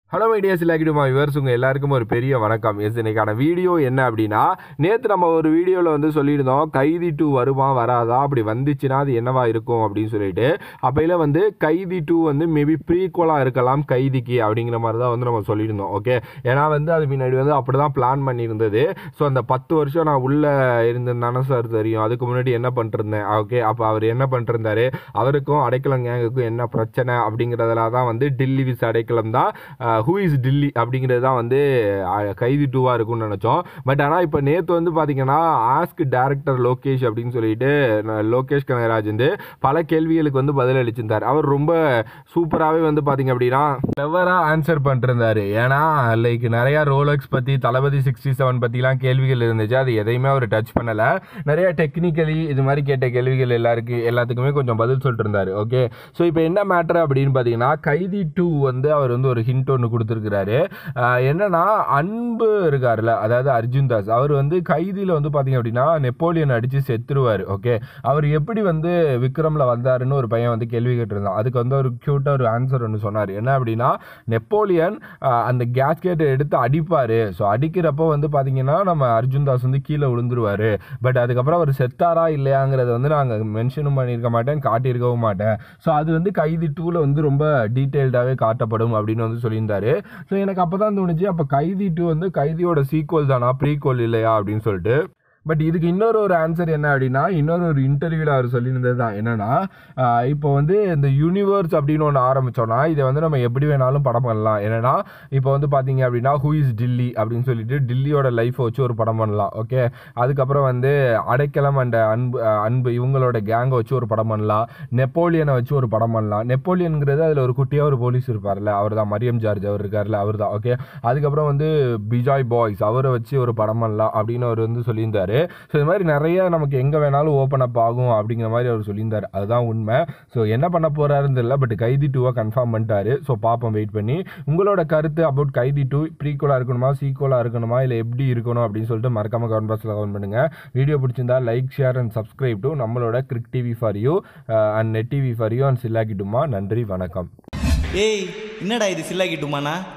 hello ideas இல்லாக்கிடுமா viewers உங்கள் எல்லாருக்கும் ஒரு பெரிய வணக்கம் எஸ் இன்னைக்கான வீடியோ என்ன அப்படின்னா நேற்று நம்ம ஒரு வீடியோவில் வந்து சொல்லியிருந்தோம் கைதி டூ வருமா வராதா அப்படி வந்துச்சுன்னா அது என்னவா இருக்கும் அப்படின்னு சொல்லிட்டு அப்பையில் வந்து கைதி டூ வந்து மேபி ப்ரீக்குவலாக இருக்கலாம் கைதிக்கு அப்படிங்கிற மாதிரி தான் வந்து நம்ம சொல்லியிருந்தோம் ஓகே ஏன்னா வந்து அது முன்னாடி வந்து அப்படி தான் பிளான் பண்ணியிருந்தது ஸோ அந்த பத்து வருஷம் நான் உள்ளே இருந்தேன்னு சார் தெரியும் அதுக்கு முன்னாடி என்ன பண்ணிருந்தேன் ஓகே அப்போ அவர் என்ன பண்ணிருந்தாரு அவருக்கும் அடைக்கலம் கேங்குக்கும் என்ன பிரச்சனை அப்படிங்கிறதுல தான் வந்து டில்லி விஸ் அடைக்கலம் தான் ஹூ இஸ் டில்லி அப்படிங்கிறது தான் வந்து அஹ், கைதி டூவாக இருக்கும்னு நினச்சோம் பட் ஆனால் இப்போ நேற்று வந்து பார்த்தீங்கன்னா ஆஸ்க் டேரக்டர் லோகேஷ் அப்படின்னு சொல்லிட்டு ந- லோகேஷ் கனகராஜ் வந்து பல கேள்விகளுக்கு வந்து பதில் அளிச்சிருந்தார் அவர் ரொம்ப சூப்பராகவே வந்து பார்த்தீங்க அப்படின்னா கிளவராக ஆன்சர் பண்ணிருந்தாரு ஏன்னா லைக் நிறையா ரோலக்ஸ் பற்றி தளபதி சிக்ஸ்டி செவன் பற்றிலாம் கேள்விகள் இருந்துச்சு அது எதையுமே அவர் டச் பண்ணலை நிறைய டெக்னிக்கலி இது மாதிரி கேட்ட கேள்விகள் எல்லாருக்கும் எல்லாத்துக்குமே கொஞ்சம் பதில் சொல்லிட்டு இருந்தாரு ஓகே ஸோ இப்போ என்ன மேட்ரு அப்படின்னு பார்த்தீங்கன்னா கைதி டூ வந்து அவர் வந்து ஒரு ஹிண்ட் ஒன்று கொடுத்துருக்கிறாரு ஆஹ் என்னன்னா அன்பு இருக்கார்ல அதாவது அர்ஜுன் தாஸ் அவர் வந்து கைதியில் வந்து பார்த்தீங்க அப்படின்னா நெப்போலியன் அடித்து செத்துருவார் ஓகே அவர் எப்படி வந்து விக்ரமில் வந்தாருன்னு ஒரு பையன் வந்து கேள்வி கேட்டிருந்தான் அதுக்கு வந்து ஒரு க்யூட்டாக ஒரு ஆன்சர் ஒன்று சொன்னார் என்ன அப்படின்னா நெப்போலியன் ஆஹ் அந்த கேஸ்கெட்டை எடுத்து அடிப்பார் ஸோ அடிக்கிறப்போ வந்து பார்த்தீங்கன்னா நம்ம அர்ஜுன் தாஸ் வந்து கீழே விழுந்துருவார் பட் அதுக்கப்புறம் அவர் செத்தாரா இல்லையாங்கிறத வந்து நாங்கள் மென்ஷனும் பண்ணியிருக்க மாட்டேன் காட்டியிருக்கவும் மாட்டேன் ஸோ அது வந்து கைதி டூவில் வந்து ரொம்ப டீட்டெயில்டாகவே காட்டப்படும் அப்படின்னு வந்து சொல்லியிருந்தாரு ஸோ எனக்கு அப்போ தான் தோணுச்சு அப்போ கைதி டூ வந்து கைதியோட சீக்வல் தானா ப்ரீக்வல் இல்லையா அப்படின்னு சொல்லிட்டு பட் இதுக்கு இன்னொரு ஒரு ஆன்சர் என்ன அப்படின்னா இன்னொரு ஒரு இன்டர்வியூவில் அவர் சொல்லியிருந்தது தான் என்னன்னா ஆஹ் இப்போ வந்து இந்த யூனிவர்ஸ் அப்படின்னு ஒன்று ஆரம்பிச்சோன்னா இதை வந்து நம்ம எப்படி வேணாலும் படம் பண்ணலாம் என்னன்னா இப்போ வந்து பார்த்தீங்க அப்படின்னா ஹூ இஸ் டில்லி அப்படின்னு சொல்லிட்டு டில்லியோட லைஃப்பை வச்சு ஒரு படம் பண்ணலாம் ஓகே அதுக்கப்புறம் வந்து அடைக்கலம் அண்ட் அன்பு அஹ் அன்பு இவங்களோட கேங்கை வச்சு ஒரு படம் பண்ணலாம் நெப்போலியனை வச்சு ஒரு படம் பண்ணலாம் நெப்போலியனுங்கிறது அதில் ஒரு குட்டியாக ஒரு போலீஸ் இருப்பார்ல அவர் தான் மரியம் ஜார்ஜ் அவர் இருக்கார்ல அவர் தான் ஓகே அதுக்கப்புறம் வந்து பிஜாய் பாய்ஸ் அவரை வச்சு ஒரு படம் பண்ணலாம் அப்படின்னு அவர் வந்து சொல்லியிருந்தாரு ஸோ இது மாதிரி நிறைய நமக்கு எங்கே வேணாலும் ஓப்பன் அப் ஆகும் அப்படிங்கிற மாதிரி அவர் சொல்லியிருந்தார் அதுதான் உண்மை ஸோ என்ன பண்ண போறாருன்னு தெரியல பட் கைதி டூவை கன்ஃபார்ம் பண்ணிட்டாரு ஸோ பார்ப்போம் வெயிட் பண்ணி உங்களோட கருத்து அபவுட் கைதி டூ ப்ரீக்குவலாக இருக்கணுமா சீக்குவலாக இருக்கணுமா இல்லை எப்படி இருக்கணும் அப்படின்னு சொல்லிட்டு மறக்காம கமெண்ட் பாக்ஸில் கமெண்ட் பண்ணுங்க வீடியோ பிடிச்சிருந்தா like share and subscribe to நம்மளோட Crick TV for you and Net TV for you and சில்லாக்கிட்டுமா நன்றி வணக்கம் ஏய் என்னடா இது சில்லாக்கிட்டுமாண்ணா